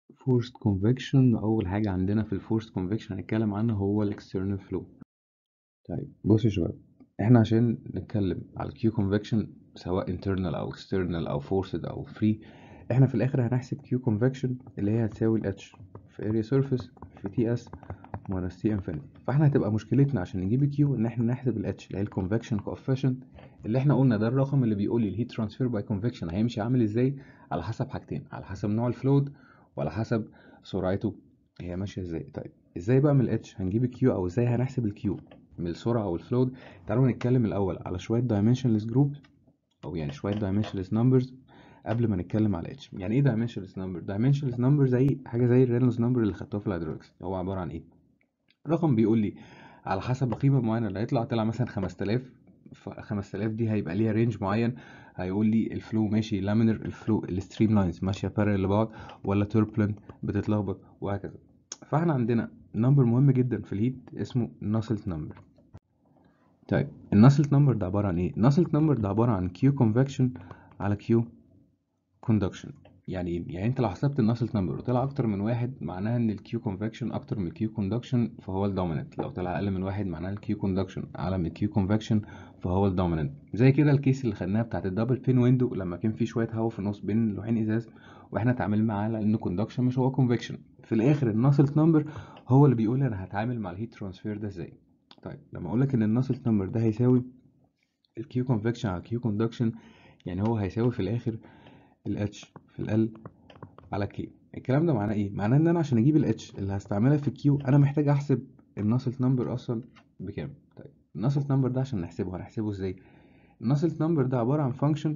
forced convection أول حاجة عندنا في ال forced convection هنتكلم عنها هو ال external flow طيب بصوا يا شباب احنا عشان نتكلم على ال Q convection سواء internal أو external أو forced أو free احنا في الآخر هنحسب Q convection اللي هي هتساوي ال H في area surface في TS minus T infinity فاحنا هتبقى مشكلتنا عشان نجيب Q إن احنا نحسب ال H اللي هي ال convection coefficient اللي احنا قلنا ده الرقم اللي بيقول لي ال heat transfer by convection هيمشي عامل ازاي على حسب حاجتين على حسب نوع الفلويد وعلى حسب سرعته هي ماشية ازاي طيب ازاي بقى من ال H هنجيب ال Q او ازاي هنحسب ال Q من السرعة او الفلويد تعالوا نتكلم الأول على شوية dimensionless group أو يعني شوية dimensionless numbers قبل ما نتكلم على H يعني ايه dimensionless number dimensionless number زي حاجة زي الرينولدز نمبر اللي خدتوها في الهيدروليكس هو عبارة عن ايه رقم بيقول لي على حسب قيمة معينة اللي هيطلع طلع مثلا 5000 ف 5000 دي هيبقى ليها رينج معين هيقول لي الفلو ماشي لامينر الفلو الستريم لاينز ماشيه بارل لبعض ولا توربلنت بتتلخبط وهكذا فاحنا عندنا نمبر مهم جدا في الهيت اسمه ناسلت نمبر طيب الناسلت نمبر ده عباره عن ايه الناسلت نمبر ده عباره عن كيو كونفكشن على كيو كوندكشن يعني ايه يعني انت لو حسبت الناسلت نمبر وطلع اكتر من واحد معناها ان الكيو كونفكشن اكتر من الكيو كوندكشن فهو الدوميننت لو طلع اقل من واحد معناها الكيو كوندكشن اعلى من الكيو كونفكشن فهو الدوميننت زي كده الكيس اللي خدناها بتاعت الدبل بين ويندو لما كان في شويه هواء في النص بين لوحين ازاز واحنا اتعاملنا معاه على انه كوندكشن مش هو كونفكشن في الاخر الناسلت نمبر هو اللي بيقول انا هتعامل مع الهيت ترانسفير ده ازاي طيب لما اقول لك ان الناسلت نمبر ده هيساوي الكيو كونفكشن على الكيو كوندكشن يعني هو هيساوي في الاخر الاتش في ال على كي الكلام ده معناه ايه معناه ان انا عشان اجيب الاتش اللي هستعملها في كيو انا محتاج احسب الناسلت نمبر اصلا بكام طيب الناسلت نمبر ده عشان نحسبه هنحسبه ازاي الناسلت نمبر ده عباره عن فانكشن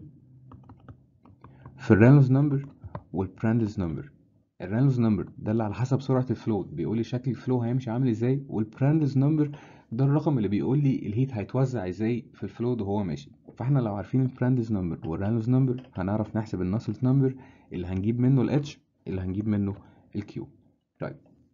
في الرينولدز نمبر والبراندلز نمبر الرينولدز نمبر ده اللي على حسب سرعه الفلو بيقول لي شكل الفلو هيمشي عامل ازاي والبراندلز نمبر ده الرقم اللي بيقول لي الهيت هيتوزع ازاي في الفلو وهو ماشي فاحنا لو عارفين البراندلز نمبر والرينولدز نمبر هنعرف نحسب الناسلت نمبر اللي هنجيب منه الاتش اللي هنجيب منه الكيو طيب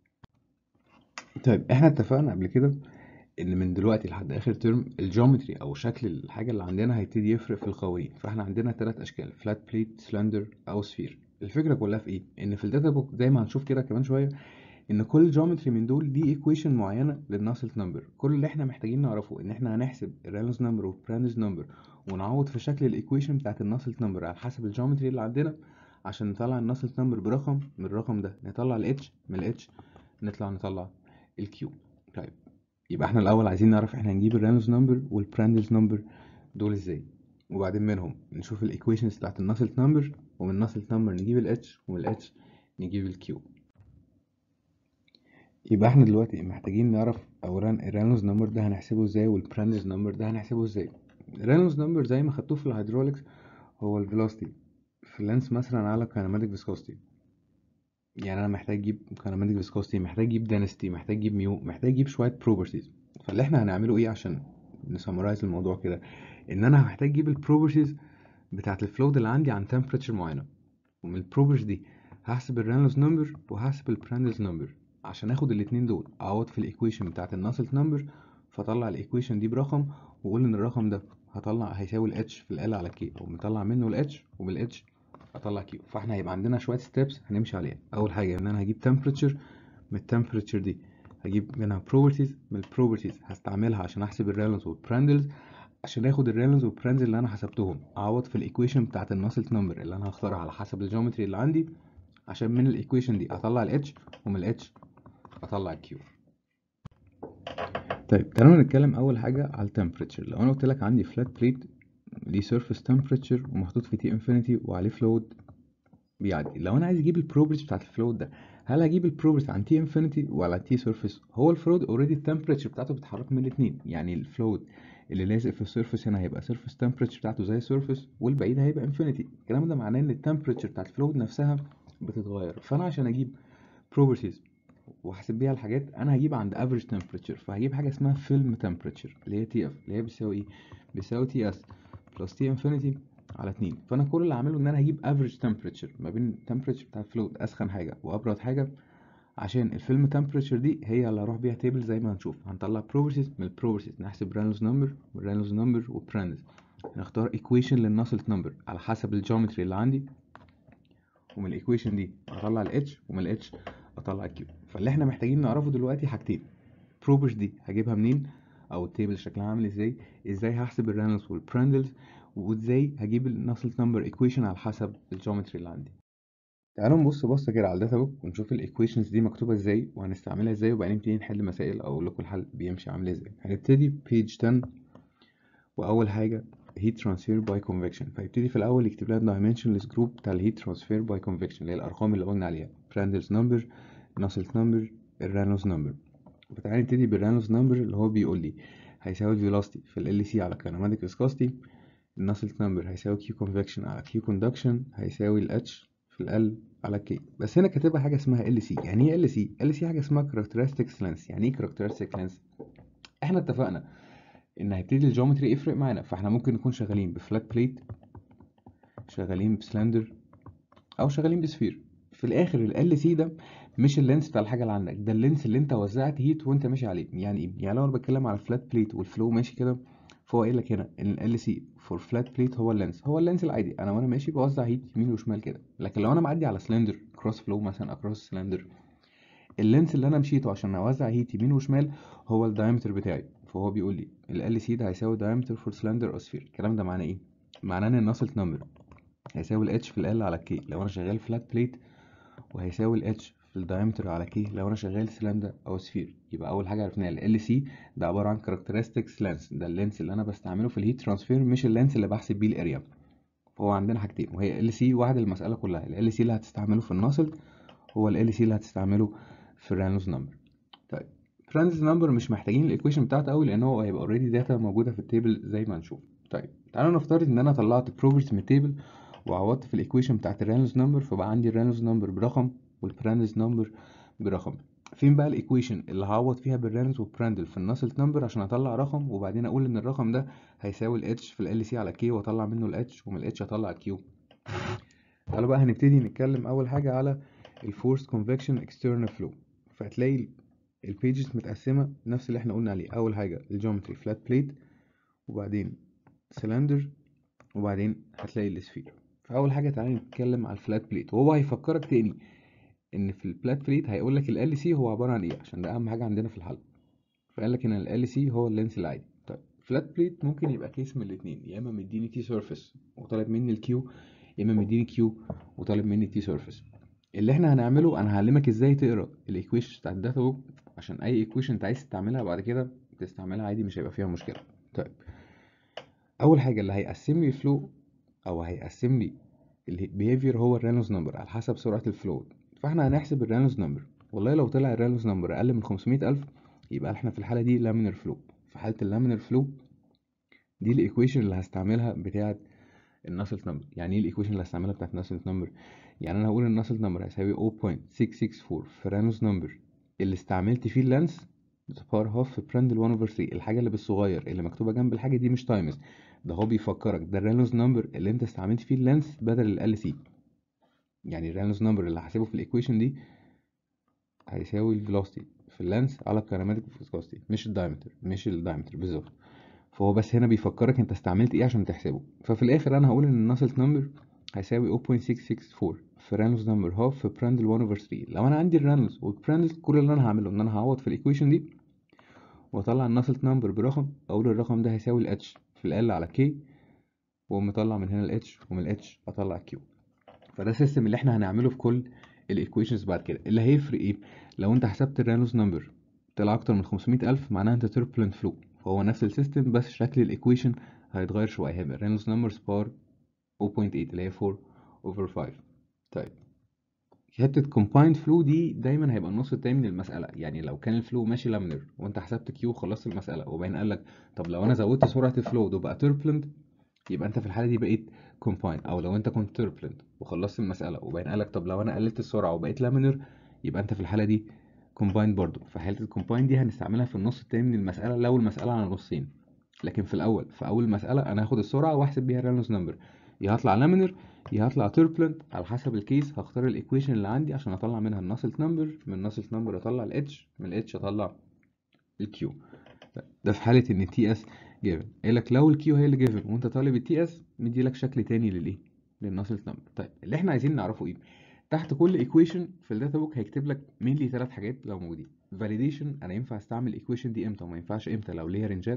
طيب احنا اتفقنا قبل كده ان من دلوقتي لحد اخر ترم الجيومتري او شكل الحاجه اللي عندنا هيبتدي يفرق في القوانين فاحنا عندنا ثلاث اشكال فلات بليت سلندر او سفير الفكره كلها في ايه ان في الداتا بوك زي ما هنشوف كده كمان شويه ان كل جيومتري من دول ليه ايكويشن معينه للناسلت نمبر كل اللي احنا محتاجين نعرفه ان احنا هنحسب الرينولدز نمبر والبراندلز نمبر ونعوض في شكل الايكويشن بتاعت الناسلت نمبر على حسب الجيومتري اللي عندنا عشان نطلع الناسلت نمبر برقم من الرقم ده نطلع الاتش من الاتش نطلع نطلع الكيو طيب يبقى احنا الاول عايزين نعرف احنا هنجيب الرينولدز نمبر والبراندلز نمبر دول ازاي وبعدين منهم نشوف الايكويشنز بتاعت الناسلت نمبر ومن الناسلت نمبر نجيب الاتش ومن الاتش نجيب الكيو يبقى احنا دلوقتي محتاجين نعرف اولا الرينولدز نمبر ده هنحسبه ازاي والبراندلز نمبر ده هنحسبه ازاي الرينولدز نمبر زي ما خدتوه في الهيدروليكس هو الفيلوسيتي في لينس مثلا على كينماتيك فيسكوستي يعني انا محتاج اجيب كينماتيك فيسكوستي محتاج اجيب دينستي محتاج اجيب ميو محتاج اجيب شويه بروبرتيز فاللي احنا هنعمله ايه عشان نسمرايز الموضوع كده ان انا هحتاج اجيب البروبرتيز بتاعت الفلويد اللي عندي عن تمبريتشر معينه ومن البروبرتيز دي هحسب الرينولدز نمبر وهحسب البراندلز نمبر عشان اخد الاتنين دول اعوض في الايكويشن بتاعت الناسلت نمبر فاطلع الايكويشن دي برقم واقول ان الرقم ده هطلع هيساوي الاتش في ال على كي او مطلع منه الاتش وبالاتش اطلع كيو فاحنا هيبقى عندنا شويه ستيبس هنمشي عليها اول حاجه ان انا هجيب temperature من التمبريتشر دي هجيب منها properties من البروبرتيز هستعملها عشان احسب الريلونز والبراندلز عشان اخد الريلونز والبراندلز اللي انا حسبتهم اعوض في الايكويشن بتاعت الناسلت نمبر اللي انا هختارها على حسب الجيومتري اللي عندي عشان من الايكويشن دي اطلع الاتش ومن الاتش اطلع الكيو طيب تعالوا نتكلم اول حاجه على التمبريتشر لو انا قلت لك عندي فلات بليت ليه سيرفيس تمبريتشر ومحطوط في تي انفينيتي وعليه فلويد بيعدي لو انا عايز اجيب البروبرتي بتاعت الفلويد ده هل هجيب البروبرتي عن تي انفينيتي ولا تي سيرفيس هو الفلويد اوريدي التمبريتشر بتاعته بتتحرك من الاثنين يعني الفلويد اللي لازق في السيرفيس هنا هيبقى سيرفيس تمبريتشر بتاعته زي السيرفيس والبعيد هيبقى انفينيتي الكلام ده معناه ان التمبريتشر بتاعت الفلويد نفسها بتتغير فانا عشان اجيب بروبرتيز واحسب بيها الحاجات انا هجيب عند افريج تمبريتشر فهجيب حاجه اسمها فيلم تمبريتشر اللي هي تي اف اللي هي بتساوي ايه بيساوي تي اس بلس تي انفينيتي على 2 فانا كل اللي هعمله ان انا هجيب افريج تمبريتشر ما بين التمبريتشر بتاع الفلويد اسخن حاجه وابرد حاجه عشان الفيلم تمبريتشر دي هي اللي هروح بيها تيبل زي ما هنشوف هنطلع بروبرتيز من البروبرتيز نحسب رينولدز نمبر والرينولدز نمبر وبراندز نختار ايكويشن للناسلت نمبر على حسب الجيومتري اللي عندي ومن الايكويشن دي اطلع الاتش ومن الاتش اطلع الكيو فاللي احنا محتاجين نعرفه دلوقتي حاجتين بروبرز دي هجيبها منين او التيبل شكلها عامل ازاي ازاي هحسب الرينولدز والبراندلز وازاي هجيب النسلت نمبر ايكويشن على حسب الجيومتري اللي عندي تعالوا نبص بصه كده على الداتا بوك ونشوف الايكويشنز دي مكتوبه ازاي وهنستعملها ازاي وبعدين نبتدي نحل مسائل او اقول لكم الحل بيمشي عامل ازاي هنبتدي بيج 10 واول حاجه heat transfer by convection فيبتدي في الاول يكتب لنا dimensionless group بتاع الهيت transfer by convection اللي هي الارقام اللي قلنا عليها Prandtl number Nusselt number الرانوس number فتعالى نبتدي بالرانوس number اللي هو بيقول لي هيساوي velocity في ال LC على kinematic viscosity النسلت نمبر هيساوي Q convection على Q conduction هيساوي ال H في ال L على K بس هنا كاتبها حاجة اسمها LC يعني ايه LC؟ LC حاجة اسمها characteristics length يعني ايه characteristic length؟ احنا اتفقنا ان هيبتدي الجيومتري يفرق معانا فاحنا ممكن نكون شغالين بفلات بليت شغالين بسلندر او شغالين بسفير في الاخر ال LC ده مش اللينس بتاع الحاجه اللي عندك ده اللينس اللي انت وزعت هيت وانت ماشي عليه يعني ايه يعني لو انا بتكلم على فلات بليت والفلو ماشي كده فهو قايل لك هنا ان ال LC فور فلات بليت هو اللينس هو اللينس العادي انا وانا ماشي بوزع هيت يمين وشمال كده لكن لو انا معدي على سلندر كروس فلو مثلا اكروس سلندر اللينس اللي انا مشيته عشان اوزع هيت يمين وشمال هو الدايمتر بتاعي فهو بيقول لي ال LC ده هيساوي diameter for cylinder or sphere الكلام ده معناه ايه معناه ان النسلت نمبر هيساوي ال H في ال L على K لو انا شغال فلات بليت وهيساوي ال H في الدايمتر على K لو انا شغال سلندر او سفير يبقى اول حاجه عرفناها ال LC ده عباره عن characteristics lens ده اللينس اللي انا بستعمله في الهيت ترانسفير مش اللينس اللي بحسب بيه الاريا فهو عندنا حاجتين وهي ال سي واحد المساله كلها ال LC اللي هتستعمله في الناسل هو ال LC اللي هتستعمله في الرانوس نمبر طيب فرانز نمبر مش محتاجين الايكويشن بتاعته قوي لان هو هيبقى اوريدي داتا موجوده في التيبل زي ما هنشوف طيب تعالوا نفترض ان انا طلعت بروبرتي من التيبل وعوضت في الايكويشن بتاعت الرانوس نمبر فبقى عندي الرانوس نمبر برقم والبراندلز نمبر برقم فين بقى الايكويشن اللي هعوض فيها بالرانوس والبراندل في النسلت نمبر عشان اطلع رقم وبعدين اقول ان الرقم ده هيساوي ال H في ال LC على K واطلع منه ال H ومن ال H اطلع ال Q تعالوا بقى هنبتدي نتكلم اول حاجه على الفورس كونفكشن اكسترنال فلو فهتلاقي البيجز متقسمه نفس اللي احنا قلنا عليه اول حاجه الجيومتري فلات بليت وبعدين سلندر وبعدين هتلاقي السفير فاول حاجه تعالى نتكلم على الفلات بليت وهو هيفكرك تاني ان في الفلات بليت هيقول لك ال LC هو عباره عن ايه عشان ده اهم حاجه عندنا في الحل فقال لك ان ال LC هو اللينس العادي طيب فلات بليت ممكن يبقى كيس من الاثنين يا اما مديني تي سيرفيس وطالب مني الكيو يا اما مديني كيو وطالب مني تي سيرفيس اللي احنا هنعمله انا هعلمك ازاي تقرا الايكويشن بتاع الداتا بوك عشان اي ايكويشن انت عايز تستعملها بعد كده تستعملها عادي مش هيبقى فيها مشكله طيب اول حاجه اللي هيقسم لي الفلو او هيقسم لي البيهيفير هو الرينولدز نمبر على حسب سرعه الفلو فاحنا هنحسب الرينولدز نمبر والله لو طلع الرينولدز نمبر اقل من 500000 يبقى احنا في الحاله دي لامينر فلو في حاله اللامينر فلو دي الايكويشن اللي هستعملها بتاعه النسلت نمبر يعني ايه الايكويشن اللي هستعملها بتاعه النسلت نمبر يعني انا هقول النسلت نمبر هيساوي 0.664 في رانوس نمبر اللي استعملت فيه اللانس بار هاف في براندل 1 اوفر 3 الحاجه اللي بالصغير اللي مكتوبه جنب الحاجه دي مش تايمز ده هو بيفكرك ده الرانوس نمبر اللي انت استعملت فيه اللانس بدل ال سي يعني الرانوس نمبر اللي هحسبه في الايكويشن دي هيساوي الفيلوسيتي في اللانس على الكينيماتيك فيسكوستي مش الدايمتر مش الدايمتر بالظبط فهو بس هنا بيفكرك انت استعملت ايه عشان تحسبه ففي الاخر انا هقول ان النسلت نمبر هيساوي 0.664 في رانوس نمبر هاف في براندل 1 اوفر 3 لو انا عندي الرانوس والبراندل كل اللي انا هعمله ان انا هعوض في الايكويشن دي واطلع النسلت نمبر برقم اقول الرقم ده هيساوي ال H في ال L على K واقوم مطلع من هنا ال H ومن ال H اطلع Q فده السيستم اللي احنا هنعمله في كل الايكويشنز بعد كده اللي هيفرق ايه لو انت حسبت الرانوس نمبر طلع اكتر من 500000 معناها انت تربلنت فلو فهو نفس السيستم بس شكل الايكويشن هيتغير شويه هيبقى رينولدز نمبر بار 0.8 اللي هي 4 over 5 طيب حته combined فلو دي دايما هيبقى النص التاني من المساله يعني لو كان الفلو ماشي لامينر وانت حسبت كيو خلصت المساله وبعدين قال لك طب لو انا زودت سرعه الفلو ده بقى turbulent يبقى انت في الحاله دي بقيت combined او لو انت كنت turbulent وخلصت المساله وبعدين قال لك طب لو انا قللت السرعه وبقيت لامينر يبقى انت في الحاله دي combined برضو فحاله الكومباين دي هنستعملها في النص التاني من المساله لو المساله على نصين لكن في الاول في اول مساله انا هاخد السرعه واحسب بيها الرينولدز نمبر يا هطلع لامينر يا هطلع توربلنت على حسب الكيس هختار الايكويشن اللي عندي عشان اطلع منها النسلت نمبر من النسلت نمبر اطلع الاتش من الاتش اطلع الكيو ده في حاله ان التي اس جيفن قال لك لو الكيو هي اللي جيفن وانت طالب التي اس مدي لك شكل تاني للايه للنسلت نمبر طيب اللي احنا عايزين نعرفه ايه تحت كل ايكويشن في الداتا بوك هيكتب لك مينلي ثلاث حاجات لو موجودين فاليديشن انا ينفع استعمل الايكويشن دي امتى وما ينفعش امتى لو ليها رينجات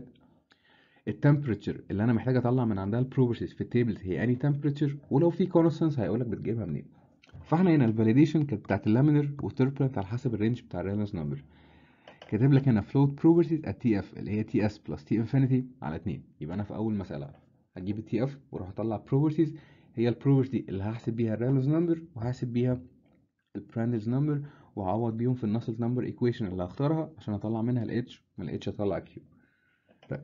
التمبريتشر اللي انا محتاج اطلع من عندها البروبرتيز في التيبلز هي اني تمبريتشر ولو في كونستانس هيقول لك بتجيبها منين فاحنا هنا الفاليديشن كانت بتاعت اللامينر والتربلنت على حسب الرينج بتاع الرينولدز نمبر كاتب لك هنا float properties at tf اللي هي ts plus t infinity على 2 يبقى انا في اول مسألة هجيب التي اف واروح اطلع properties هي البروبرتي اللي هحسب بيها الرينولدز نمبر وهحسب بيها البراندلز نمبر وهعوض بيهم في النسل نمبر ايكويشن اللي هختارها عشان اطلع منها الاتش من الاتش اطلع كيو طيب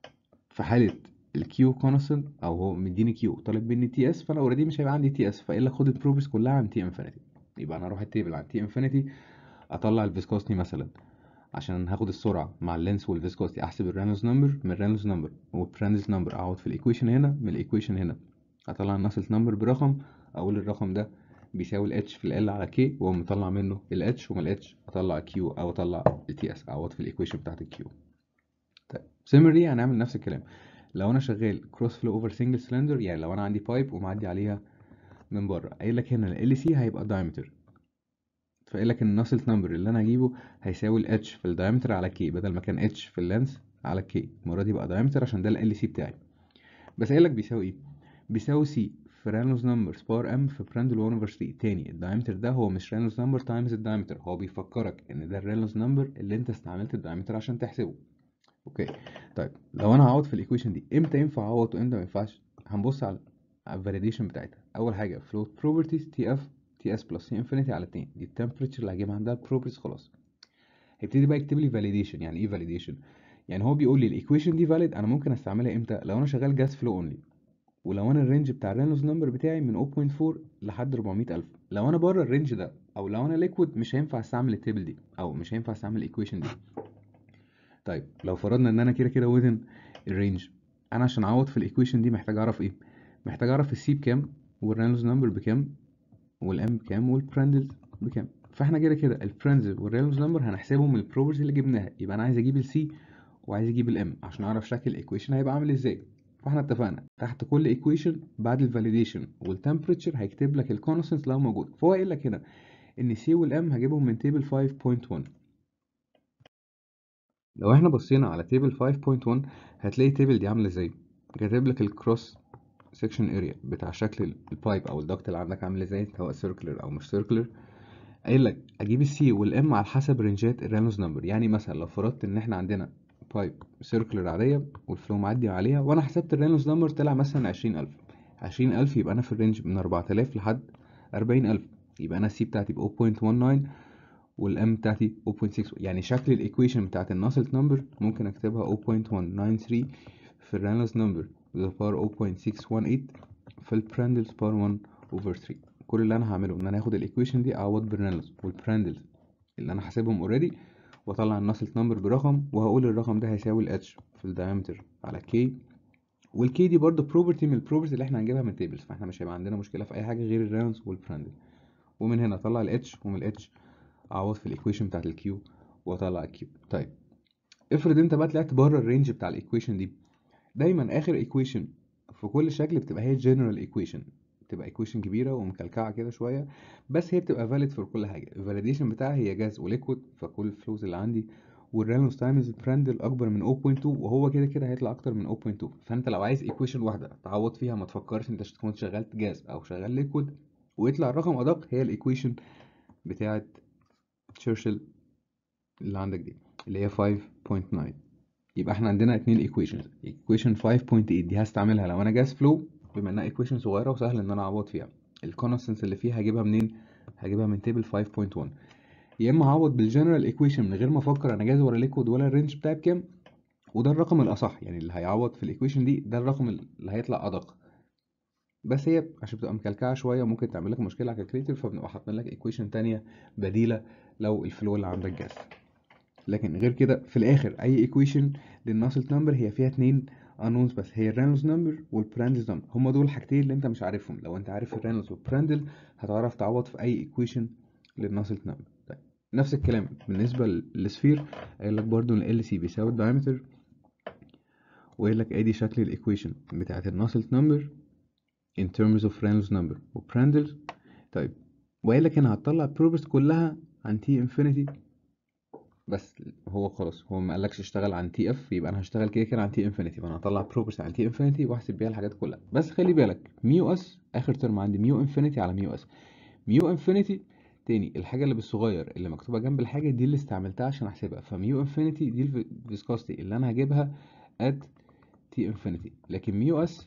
في حالة الكيو كونستنت او هو مديني كيو طالب مني تي اس فانا اوريدي مش هيبقى عندي تي اس فاقول لك خد البروبرتيز كلها عن تي انفينيتي يبقى انا اروح التيبل عن تي انفينيتي اطلع الفيسكوستي مثلا عشان هاخد السرعة مع اللينس والفيسكوستي احسب الرينولدز نمبر من الرينولدز نمبر والبراندلز نمبر اقعد في الايكويشن هنا من الايكويشن هنا اطلع النسل نمبر برقم اقول الرقم ده بيساوي ال h في ال على k واقوم مطلع منه ال h ومن ال h اطلع q او اطلع ال ts اعوض في الايكويشن بتاعت ال q طيب similarly هنعمل نفس الكلام لو انا شغال كروس فلو اوفر سنجل سلندر يعني لو انا عندي بايب ومعدي عليها من بره قايل لك هنا ال سي هيبقى diameter فقايل لك ان النسلت نمبر اللي انا هجيبه هيساوي ال h في الدايمتر على k بدل ما كان h في اللينس على k المره دي بقى diameter عشان ده ال سي بتاعي بس قايل لك بيساوي ايه بيساوي c في رينولدز نمبر سبار ام في براندل 1 اوفر 3 تاني الدايمتر ده هو مش رينولدز نمبر تايمز الدايمتر هو بيفكرك ان ده الرينولدز نمبر اللي انت استعملت الدايمتر عشان تحسبه اوكي طيب لو انا هعوض في الايكويشن دي امتى ينفع اعوض وامتى ما ينفعش هنبص على الفاليديشن بتاعتها اول حاجه float properties تي اف تي اس بلس تي انفينيتي على 2 دي التمبريتشر اللي هجيب عندها البروبرتيز خلاص هيبتدي بقى يكتب لي فاليديشن يعني ايه فاليديشن يعني هو بيقول لي الايكويشن دي فاليد انا ممكن استعملها امتى لو انا شغال جاز فلو اونلي ولو انا الرينج بتاع الرينولدز نمبر بتاعي من 0.4 لحد 400000 لو انا بره الرينج ده او لو انا ليكويد مش هينفع استعمل التيبل دي او مش هينفع استعمل الايكويشن دي طيب لو فرضنا ان انا كده كده وذن الرينج انا عشان اعوض في الايكويشن دي محتاج اعرف ايه محتاج اعرف السي بكام والرينولدز نمبر بكام والام بكام والبراندلز بكام فاحنا كده كده البراندلز والرينولدز نمبر هنحسبهم من البروبرتي اللي جبناها يبقى انا عايز اجيب السي وعايز اجيب الام عشان اعرف شكل الايكويشن هيبقى عامل ازاي فاحنا اتفقنا تحت كل ايكويشن بعد الفاليديشن والتمبريتشر هيكتب لك الكونستنت لو موجود فهو قايل لك هنا ان سي والام هجيبهم من تيبل 5.1 لو احنا بصينا على تيبل 5.1 هتلاقي التيبل دي عامله ازاي كاتب لك الكروس سكشن اريا بتاع شكل البايب او الدكت اللي عندك عامل ازاي سواء سيركلر او مش سيركلر قايل لك اجيب السي والام على حسب رينجات الرينولدز نمبر يعني مثلا لو فرضت ان احنا عندنا بايب سيركلر عاديه والفلو معدي عليها وانا حسبت الرينولدز نمبر طلع مثلا 20000 20000 يبقى انا في الرينج من 4000 لحد 40000 يبقى انا السي بتاعتي ب 0.19 والام بتاعتي 0.6 يعني شكل الايكويشن بتاعت الناسلت نمبر ممكن اكتبها 0.193 في الرينولدز نمبر with the power 0.618 في البراندلز power 1 over 3 كل اللي انا هعمله ان انا هاخد الايكويشن دي اعوض بالرينولدز والبراندلز اللي انا حاسبهم اوريدي واطلع الناسلت نمبر برقم وهقول الرقم ده هيساوي ال h في الدايمتر على k والكي دي برضه بروبرتي من البروبرتي اللي احنا هنجيبها من التيبلز فاحنا مش هيبقى عندنا مشكله في اي حاجه غير الرينولدز والبراندل ومن هنا اطلع ال h ومن ال h اعوض في الايكويشن بتاعت الكيو واطلع الكيو طيب افرض انت بقى طلعت بره الرينج بتاع الايكويشن دي دايما اخر ايكويشن في كل شكل بتبقى هي جنرال ايكويشن بتبقى ايكويشن كبيره ومكلكعه كده شويه بس هي بتبقى فاليد في كل حاجه الفاليديشن بتاعها هي جاز وليكويد فكل الفلوز اللي عندي والرينولدز تايمز براندل اكبر من 0.2 وهو كده كده هيطلع اكتر من 0.2 فانت لو عايز ايكويشن واحده تعوض فيها ما تفكرش انت تكون شغلت جاز او شغال ليكويد ويطلع الرقم ادق هي الايكويشن بتاعه تشرشل اللي عندك دي اللي هي 5.9 يبقى احنا عندنا اتنين ايكويشنز ايكويشن 5.8 دي هستعملها لو انا جاز فلو بما انها ايكويشن صغيره وسهل ان انا اعوض فيها الكونستنس اللي فيها هجيبها منين هجيبها من تيبل 5.1 يا اما هعوض بالجنرال ايكويشن من غير ما افكر انا جاز ولا ليكويد ولا الرينج بتاعي بكام وده الرقم الاصح يعني اللي هيعوض في الايكويشن دي ده الرقم اللي هيطلع ادق بس هي عشان بتبقى مكلكعه شويه وممكن تعمل لك مشكله على الكالكليتر فبنبقى حاطين لك ايكويشن تانية بديله لو الفلو اللي عندك جاز لكن غير كده في الاخر اي ايكويشن للناسلت نمبر هي فيها اتنين انونز بس هي الرينولدز نمبر والبراندلز نمبر هما دول الحاجتين اللي انت مش عارفهم لو انت عارف الرينولدز والبراندل هتعرف تعوض في اي ايكويشن للناسلت نمبر طيب نفس الكلام بالنسبه للسفير قايل لك برضو ان ال سي بيساوي الدايمتر وقايل لك ادي شكل الايكويشن بتاعت الناسلت نمبر in terms of Reynolds number وبراندلز طيب وقال لك هنا هتطلع البروبرتيز كلها عن تي انفينيتي بس هو خلاص هو ما قالكش اشتغل عن تي اف يبقى انا هشتغل كده كده عن تي انفينيتي فانا هطلع بروبرتيز عن تي انفينيتي واحسب بيها الحاجات كلها بس خلي بالك ميو اس اخر ترم عندي ميو انفينيتي على ميو اس ميو انفينيتي تاني الحاجة اللي بالصغير اللي مكتوبة جنب الحاجة دي اللي استعملتها عشان احسبها فميو انفينيتي دي الفيسكوستي اللي انا هجيبها at تي انفينيتي لكن ميو اس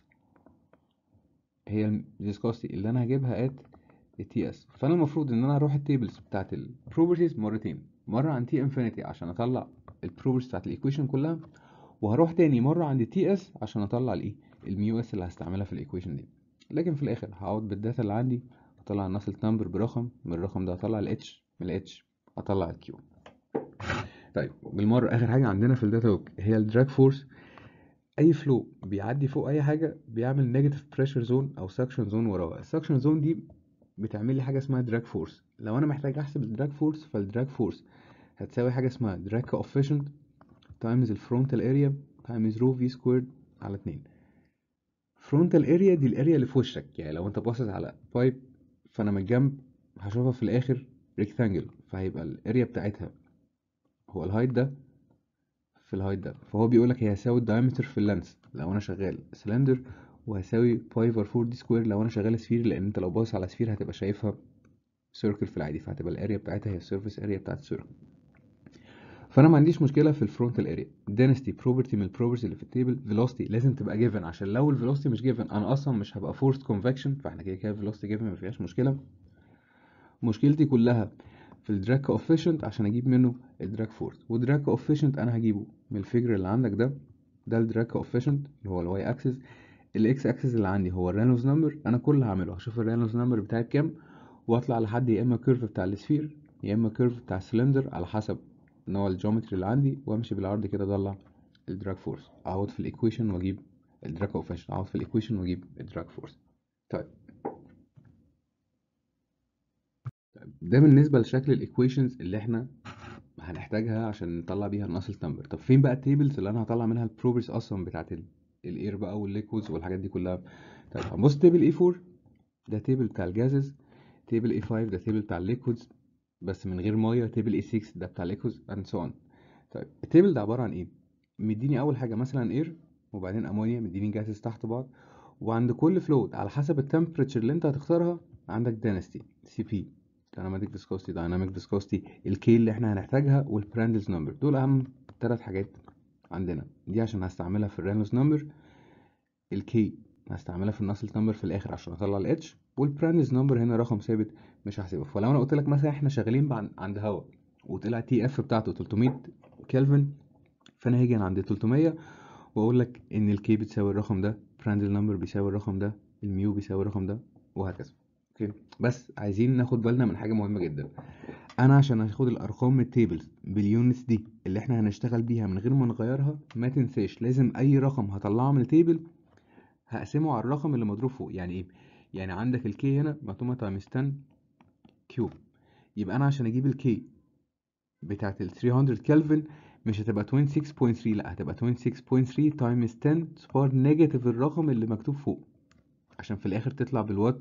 هي الفيسكوستي اللي انا هجيبها at تي اس فانا المفروض ان انا اروح التيبلز بتاعت البروبرتيز مرتين مرة عن تي انفينيتي عشان اطلع البروبرتيز بتاعت الايكويشن كلها وهروح تاني مرة عند تي اس عشان اطلع الايه الميو اس اللي هستعملها في الايكويشن دي لكن في الاخر هقعد بالداتا اللي عندي اطلع الناسلت نمبر برقم من الرقم ده اطلع الاتش من الاتش اطلع الكيو طيب بالمره اخر حاجه عندنا في الداتا بوك هي الدراج فورس اي فلو بيعدي فوق اي حاجه بيعمل نيجاتيف بريشر زون او سكشن زون وراها السكشن زون دي بتعمل لي حاجه اسمها دراج فورس لو انا محتاج احسب الدراج فورس فالدراج فورس هتساوي حاجه اسمها دراج كوفيشنت تايمز الفرونتال اريا تايمز رو في سكويرد على 2 فرونتال اريا دي الاريا اللي في وشك يعني لو انت باصص على بايب فانا من الجنب هشوفها في الاخر ريكتانجل فهيبقى الاريا بتاعتها هو الهايت ده في الهايت ده فهو بيقولك هي هيساوي الدايمتر في اللانس لو انا شغال سلندر وهيساوي باي فور 4 دي سكوير لو انا شغال سفير لان انت لو باصص على سفير هتبقى شايفها سيركل في العادي فهتبقى الاريا بتاعتها هي السيرفيس اريا بتاعت السيركل فانا ما عنديش مشكله في الفرونتال اريا density property من البروبرتيز اللي في التيبل velocity لازم تبقى given عشان لو الفيلوسيتي مش given انا اصلا مش هبقى forced convection فاحنا كده كده velocity given ما فيهاش مشكله مشكلتي كلها في الدراج coefficient عشان اجيب منه الدراج فورس والدراج coefficient انا هجيبه من الفيجر اللي عندك ده ده الدراج coefficient اللي هو الواي اكسس الاكس اكسس اللي عندي هو الرينولدز نمبر انا كل اللي هعمله هشوف الرينولدز نمبر بتاعي بكام واطلع لحد يا اما كيرف بتاع السفير يا اما كيرف بتاع السلندر على حسب نوع الجيومتري اللي عندي وامشي بالعرض كده اطلع الدراج فورس اقعد في الايكويشن واجيب الدراج كوفيشنت اقعد في الايكويشن واجيب الدراج فورس طيب طيب ده بالنسبه لشكل الايكويشنز اللي احنا هنحتاجها عشان نطلع بيها الناسلت نمبر طب فين بقى التيبلز اللي انا هطلع منها البروبرتيز اصلا بتاعت الاير بقى والليكويدز والحاجات دي كلها طيب هنبص تيبل اي 4 ده تيبل بتاع الجازز تيبل اي 5 ده تيبل بتاع الليكويدز بس من غير ميه تيبل اي 6 ده بتاع ليكوز اند سو اون طيب التيبل ده عباره عن ايه مديني اول حاجه مثلا اير وبعدين امونيا مديني جاسز تحت بعض وعند كل فلويد على حسب التمبريتشر اللي انت هتختارها عندك دانستي سي بي دايناميك فيسكوستي دايناميك فيسكوستي الكي اللي احنا هنحتاجها والبراندلز نمبر دول اهم ثلاث حاجات عندنا دي عشان هستعملها في الرينولدز نمبر الكي هستعملها في الناسلت نمبر في الاخر عشان اطلع الاتش والبراندلز نمبر هنا رقم ثابت مش هحسبه فلو انا قلت لك مثلا احنا شغالين عند هواء وطلع تي اف بتاعته 300 كلفن فانا هاجي عند 300 واقول لك ان الكي بتساوي الرقم ده براندل نمبر بيساوي الرقم ده الميو بيساوي الرقم ده وهكذا اوكي بس عايزين ناخد بالنا من حاجه مهمه جدا انا عشان هاخد الارقام من التيبلز باليونتس دي اللي احنا هنشتغل بيها من غير ما نغيرها ما تنساش لازم اي رقم هطلعه من التيبل هقسمه على الرقم اللي مضروب فوق يعني ايه يعني عندك الكي هنا مقسومه تايمز 10 كيوب يبقى انا عشان اجيب الكي بتاعت ال 300 كلفن مش هتبقى 26.3 لا هتبقى 26.3 تايمز 10 سبار نيجاتيف الرقم اللي مكتوب فوق عشان في الاخر تطلع بالوات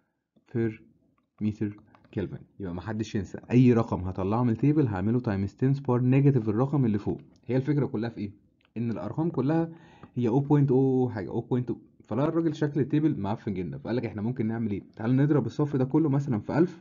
بير متر كلفن يبقى محدش ينسى اي رقم هطلعه من التيبل هعمله تايمز 10 سبار نيجاتيف الرقم اللي فوق هي الفكره كلها في ايه ان الارقام كلها هي 0.0 حاجه 0.2 فلا الراجل شكل التيبل معفن جدا فقال لك احنا ممكن نعمل ايه تعال نضرب الصف ده كله مثلا في 1000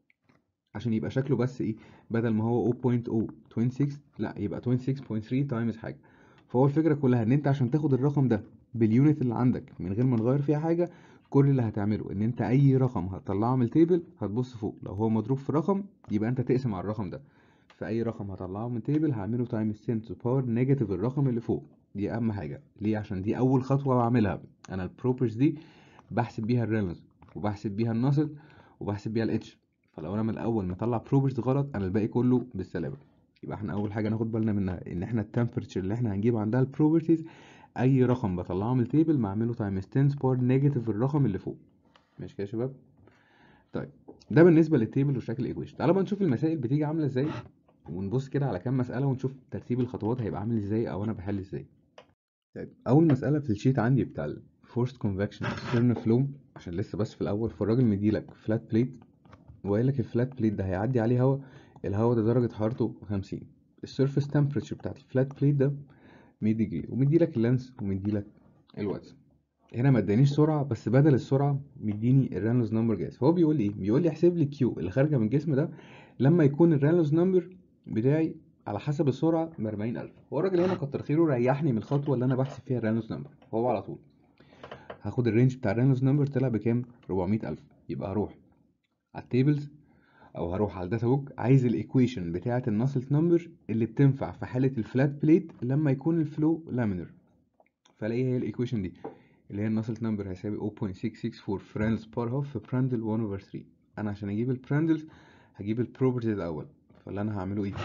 عشان يبقى شكله بس ايه بدل ما هو 0.026 لا يبقى 26.3 تايمز حاجه فهو الفكره كلها ان انت عشان تاخد الرقم ده باليونت اللي عندك من غير ما نغير فيها حاجه كل اللي هتعمله ان انت اي رقم هتطلعه من التيبل هتبص فوق لو هو مضروب في رقم يبقى انت تقسم على الرقم ده فاي رقم هطلعه من التيبل هعمله تايمز 10 تو باور نيجاتيف الرقم اللي فوق دي اهم حاجه ليه عشان دي اول خطوه بعملها انا البروبرز دي بحسب بيها الرينولدز وبحسب بيها الناصل وبحسب بيها الاتش فلو انا من الاول مطلع بروبرز غلط انا الباقي كله بالسلامه يبقى احنا اول حاجه ناخد بالنا منها ان احنا التمبرتشر اللي احنا هنجيب عندها البروبرتيز اي رقم بطلعه من التيبل بعمله تايمز 10 باور نيجاتيف الرقم اللي فوق ماشي كده يا شباب طيب ده بالنسبه للتيبل وشكل الايكويشن تعالوا بقى نشوف المسائل بتيجي عامله ازاي ونبص كده على كام مساله ونشوف ترتيب الخطوات هيبقى عامل ازاي او انا بحل ازاي طيب اول مساله في الشيت عندي بتاع الفورست كونفكشن external فلو عشان لسه بس في الاول فالراجل مديلك فلات بليت وقايل لك الفلات بليت ده هيعدي عليه هواء الهواء ده درجة حرارته 50 السيرفيس تمبريتشر بتاعت الفلات بليت ده 100 ديجري ومدي لك اللانس ومدي لك الوزن هنا ما ادانيش سرعه بس بدل السرعه مديني الرينولدز نمبر جاهز فهو بيقول لي ايه بيقول لي احسب لي كيو اللي خارجه من الجسم ده لما يكون الرينولدز نمبر بتاعي على حسب السرعه ب 40000 هو الراجل هنا كتر خيره ريحني من الخطوه اللي انا بحسب فيها الرينولدز نمبر فهو على طول هاخد الرينج بتاع الرينولدز نمبر طلع بكام 400000 يبقى هروح على التيبلز او هروح على الداتا بوك عايز الايكويشن بتاعه الناسلت نمبر اللي بتنفع في حاله الفلات بليت لما يكون الفلو لامينر فالاقي هي الايكويشن دي اللي هي الناسلت نمبر هيساوي 0.664 فرانلز بار هاف في براندل 1 over 3 انا عشان اجيب البراندلز هجيب البروبرتيز الاول فاللي انا هعمله ايه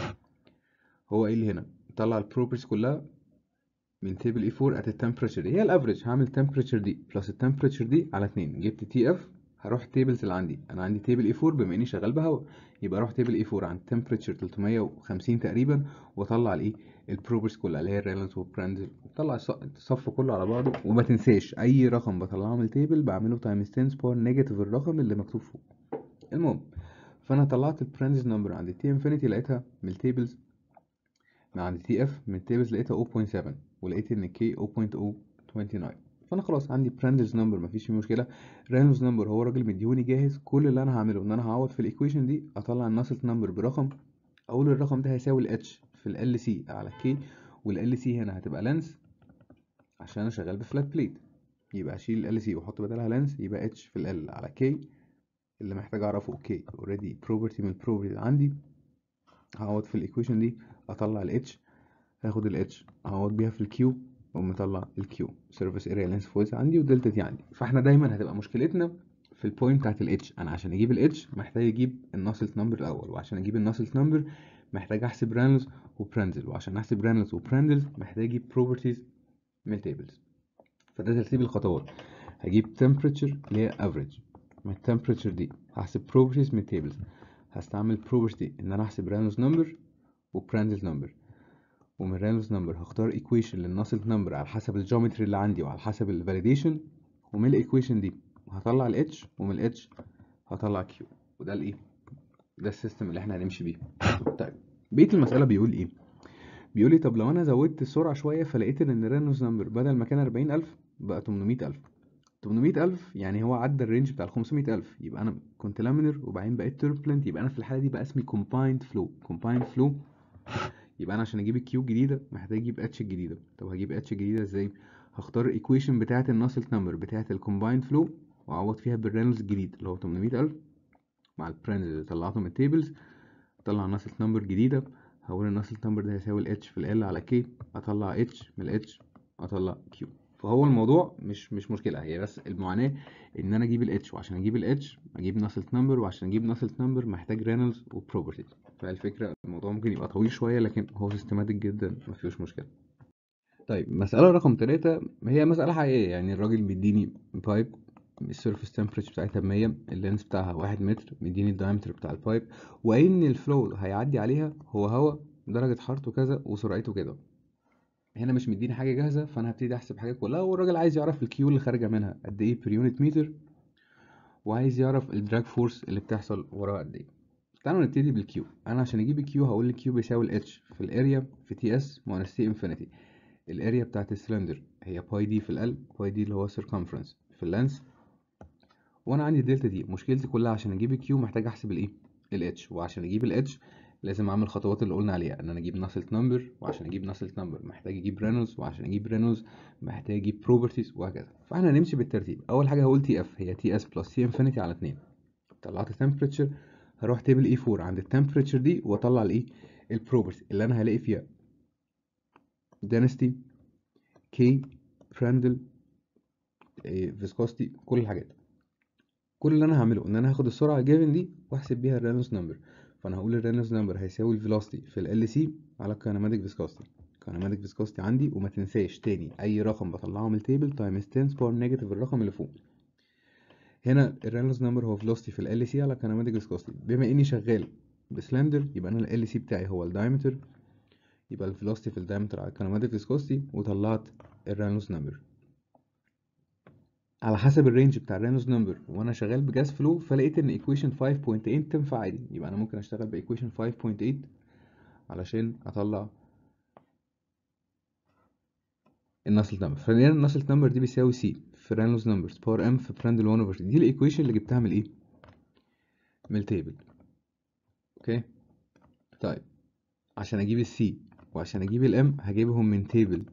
هو ايه اللي هنا طلع البروبرتيز كلها من تيبل اي 4 at التمبريتشر هي الافريج هعمل التمبريتشر دي بلس التمبريتشر دي على 2 جبت تي اف هروح التيبلز اللي عندي انا عندي تيبل اي 4 بما اني شغال بهواء يبقى اروح تيبل اي 4 عند تمبريتشر 350 تقريبا واطلع الايه البروبرتيز كلها اللي هي الريلانس والبراندل طلع الصف كله على بعضه وما تنساش اي رقم بطلعه من التيبل بعمله تايمز 10 باور نيجاتيف الرقم اللي مكتوب فوق المهم فانا طلعت البراندز نمبر عند تي انفينيتي لقيتها من التيبلز من عند تي اف من التيبلز لقيتها 0.7 ولقيت ان كي 0.029 فانا خلاص عندي براندز نمبر مفيش فيه مشكله رينولدز نمبر هو راجل مديوني جاهز كل اللي انا هعمله ان انا هعوض في الايكويشن دي اطلع الناسلت نمبر برقم اقول الرقم ده هيساوي الاتش في ال سي على كي وال سي هنا هتبقى لانس عشان انا شغال بفلات بليت يبقى اشيل ال سي واحط بدلها لانس يبقى اتش في ال على كي اللي محتاج اعرفه اوكي اوريدي بروبرتي من البروبرتي عندي هعوض في الايكويشن دي اطلع الاتش هاخد الاتش اعوض بيها في الكيو واقوم مطلع الكيو سيرفيس اريا لينس فويس عندي ودلتا تي عندي فاحنا دايما هتبقى مشكلتنا في البوينت بتاعت الاتش انا عشان اجيب الاتش محتاج اجيب الناسلت نمبر الاول وعشان اجيب الناسلت نمبر محتاج احسب رانلز وبراندل وعشان احسب رانلز وبراندلز محتاج اجيب بروبرتيز من التيبلز فده ترتيب الخطوات هجيب temperature اللي هي average من التمبريتشر دي هحسب properties من التيبلز هستعمل property ان انا احسب رانلز نمبر وبراندلز نمبر ومن رانلز نمبر هختار equation للناسلت نمبر على حسب الجيومتري اللي عندي وعلى حسب الفاليديشن ومن الايكويشن دي هطلع ال H ومن ال H هطلع Q وده الايه ده السيستم اللي احنا هنمشي بيه طيب بقيه المساله بيقول ايه بيقول لي طب لو انا زودت السرعه شويه فلقيت ان الرينولدز نمبر بدل ما كان 40000 بقى 800000 800000 يعني هو عدى الرينج بتاع ال 500000 يبقى انا كنت لامينر وبعدين بقيت توربلنت يبقى انا في الحاله دي بقى اسمي كومبايند فلو كومبايند فلو يبقى انا عشان اجيب الكيو الجديده محتاج اجيب اتش الجديده طب هجيب اتش الجديده ازاي هختار الايكويشن بتاعه الناسلت نمبر بتاعه الكومبايند فلو واعوض فيها بالرينولدز الجديد اللي هو 800000 مع البراندز اللي طلعته من التيبلز اطلع ناسلت نمبر جديده هقول الناسلت نمبر ده هيساوي الاتش في ال على كي اطلع اتش من الاتش اطلع كيو فهو الموضوع مش مش مشكله هي بس المعاناه ان انا اجيب الاتش وعشان اجيب الاتش اجيب ناسلت نمبر وعشان اجيب ناسلت نمبر محتاج رينولدز وبروبرتيز فالفكره الموضوع ممكن يبقى طويل شويه لكن هو سيستماتيك جدا ما فيهوش مشكله طيب مسألة رقم تلاتة هي مسألة حقيقية يعني الراجل بيديني بايب السيرفيس تمبريتشر بتاعتها بمية اللينس بتاعها واحد متر مديني الدايمتر بتاع البايب وقايل ان الفلو هيعدي عليها هو هوا درجة حرارته كذا وسرعته كده هنا مش مديني حاجة جاهزة فانا هبتدي احسب حاجة كلها والراجل عايز يعرف الكيو اللي خارجة منها قد ايه بير يونت متر وعايز يعرف الدراج فورس اللي بتحصل وراها قد ايه تعالوا نبتدي بالكيو انا عشان اجيب الكيو هقول الكيو بيساوي الاتش في الاريا في تي اس ماينس تي انفينيتي الاريا بتاعت السلندر هي باي دي في ال باي دي اللي هو circumference في اللانس وانا عندي الدلتا دي مشكلتي كلها عشان اجيب الكيو محتاج احسب الايه الاتش وعشان اجيب الاتش لازم اعمل الخطوات اللي قلنا عليها ان انا اجيب ناسلت نمبر وعشان اجيب ناسلت نمبر محتاج اجيب رينولدز وعشان اجيب رينولدز محتاج اجيب بروبرتيز وهكذا فاحنا هنمشي بالترتيب اول حاجه هقول تي اف هي تي اس بلس تي انفينيتي على 2 طلعت temperature هروح تيبل اي 4 عند التمبريتشر دي واطلع الايه البروبرتي اللي انا هلاقي فيها density كي براندل فيسكوستي كل الحاجات كل اللي انا هعمله ان انا هاخد السرعه الجيفن دي واحسب بيها الرينولدز نمبر فانا هقول الرينولدز نمبر هيساوي الفيلوسيتي في ال سي على الكينماتيك فيسكوستي الكينماتيك فيسكوستي عندي وما تنساش تاني اي رقم بطلعه من التيبل تايمز 10 باور نيجاتيف الرقم اللي فوق هنا الرينولدز نمبر هو فيلوسيتي في ال سي على الكينماتيك فيسكوستي بما اني شغال بسلندر يبقى انا ال سي بتاعي هو الدايمتر يبقى الفيلوسيتي في الدايمتر على الكينماتيك فيسكوستي وطلعت الرينولدز نمبر على حسب الرينج بتاع الرينولدز نمبر وانا شغال بجاز فلو فلقيت ان ايكويشن 5.8 تنفع عادي يبقى انا ممكن اشتغل بايكويشن 5.8 علشان اطلع النسل نمبر فلقينا النسل نمبر دي بيساوي سي في رينولدز نمبرز باور ام في براندل 1 اوفر دي الايكويشن اللي جبتها من الايه من التيبل اوكي طيب عشان اجيب السي وعشان اجيب الام هجيبهم من تيبل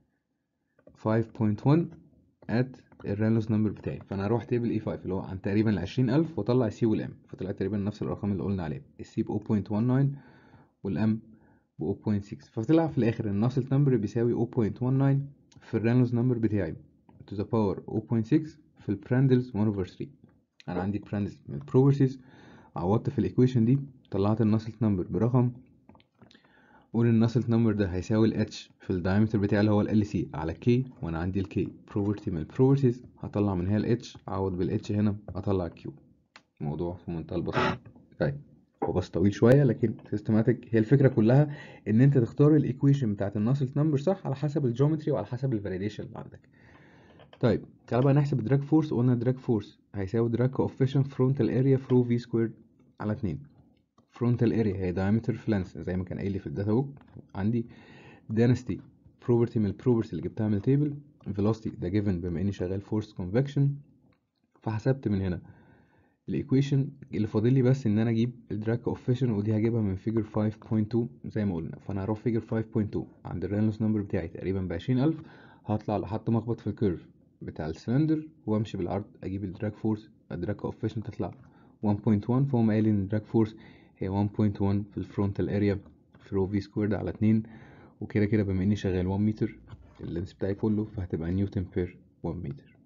5.1 at الرينولدز نمبر بتاعي فانا هروح تيبل اي 5 اللي هو عن تقريبا ال 20000 واطلع السي والام فطلعت تقريبا نفس الارقام اللي قلنا عليها السي ب 0.19 والام ب 0.6 فطلع في الاخر الناسل نمبر بيساوي 0.19 في الرينولدز نمبر بتاعي to the power 0.6 في البراندلز 1 over 3 انا عندي البراندلز من البروبرتيز عوضت في الايكويشن دي طلعت الناسل نمبر برقم قول الناسل نمبر ده هيساوي ال h في الدايمتر بتاعي اللي هو ال LC على K وانا عندي ال K property من ال properties هطلع منها ال h اعوض بال h هنا اطلع ال Q الموضوع في منتهى البساطة طيب هو بس طويل شوية لكن سيستماتيك هي الفكرة كلها ان انت تختار الايكويشن بتاعت الناسل نمبر صح على حسب الجيومتري وعلى حسب الفاليديشن اللي عندك طيب تعالى بقى نحسب الدراج فورس قلنا الدراج فورس هيساوي دراج coefficient frontal area فرو في سكوير على اتنين frontal area هي diameter في length زي ما كان قايل لي في الداتا بوك عندي density property من البروبرتي اللي جبتها من التيبل velocity ده given بما اني شغال force convection فحسبت من هنا الايكويشن اللي فاضل لي بس ان انا اجيب الدراج coefficient ودي هجيبها من فيجر 5.2 زي ما قلنا فانا هروح فيجر 5.2 عند الرينولدز نمبر بتاعي تقريبا ب 20000 هطلع لحد ما اخبط في الكيرف بتاع السلندر وامشي بالعرض اجيب الدراج فورس الدراج coefficient تطلع 1.1 فهم قايل ان الدراج فورس هي 1.1 في الفرونتال اريا في رو في سكويرد على 2 وكده كده بما اني شغال 1 متر اللينس بتاعي كله فهتبقى نيوتن بير 1 متر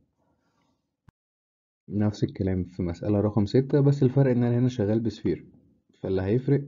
نفس الكلام في مسألة رقم ستة بس الفرق ان انا هنا شغال بسفير فاللي هيفرق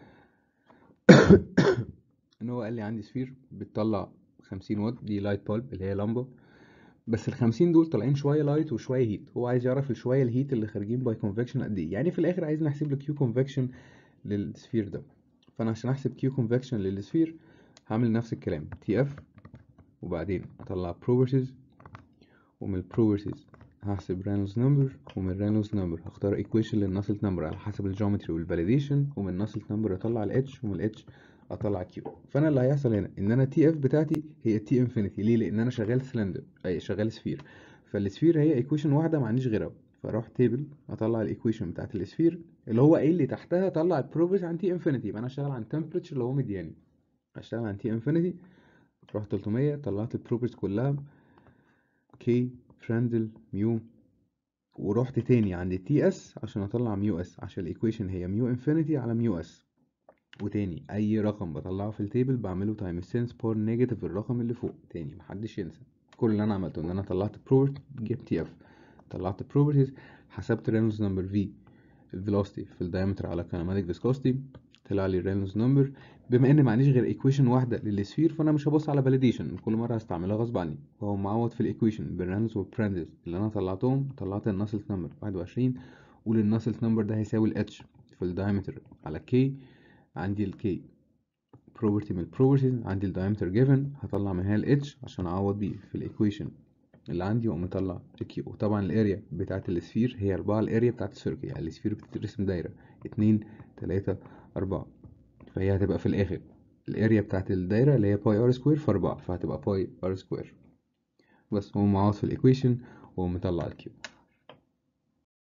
ان هو قال لي عندي سفير بتطلع 50 واط دي لايت بالب اللي هي لمبة بس ال 50 دول طالعين شويه لايت وشويه هيت هو عايز يعرف الشويه الهيت اللي خارجين باي كونفكشن قد ايه يعني في الاخر عايز نحسب له كيو كونفكشن للسفير ده فانا عشان احسب كيو كونفكشن للسفير هعمل نفس الكلام تي اف وبعدين اطلع properties ومن البروبرتيز هحسب رينولدز نمبر ومن رينولدز نمبر هختار equation للناسلت نمبر على حسب الجيومتري والفاليديشن ومن الناسلت نمبر اطلع ال h ومن ال h اطلع كيو فانا اللي هيحصل هنا ان انا تي اف بتاعتي هي تي انفينيتي ليه لان انا شغال سلندر اي شغال سفير فالسفير هي ايكويشن واحده ما عنديش غيرها فاروح تيبل اطلع الايكويشن بتاعت السفير اللي هو قايل لي تحتها طلع البروبرتي عن تي انفينيتي يبقى انا اشتغل عن تمبريتشر اللي هو مدياني اشتغل عن تي انفينيتي رحت 300 طلعت البروبرتي كلها كي فرندل ميو ورحت تاني عند تي اس عشان اطلع ميو اس عشان الايكويشن هي ميو انفينيتي على ميو اس وتاني اي رقم بطلعه في التيبل بعمله تايم سينس بار نيجاتيف الرقم اللي فوق تاني محدش ينسى كل اللي انا عملته ان انا طلعت بروبرتي جبت تي اف طلعت بروبرتيز حسبت رينولدز نمبر في الفيلوسيتي في الدايمتر على كينماتيك فيسكوستي طلع لي رينولدز نمبر بما ان معنديش غير ايكويشن واحده للسفير فانا مش هبص على فاليديشن كل مره هستعملها غصب عني فهو معوض في الايكويشن بالرينولدز والبراندز اللي انا طلعتهم طلعت الناسلت نمبر 21 وللناسلت نمبر ده هيساوي الاتش في الدايمتر على كي عندي الكي property من البروبرتيز عندي الدايمتر جيفن هطلع منها الاتش عشان اعوض بيه في الايكويشن اللي عندي واقوم مطلع الكيو وطبعا الاريا بتاعت السفير هي أربعة الاريا بتاعت السيركل يعني السفير بتترسم دايرة اتنين تلاتة أربعة فهي هتبقى في الآخر الاريا بتاعت الدايرة اللي هي باي ار سكوير في أربعة فهتبقى باي ار سكوير بس هو معوض في الايكويشن وهو مطلع الكيو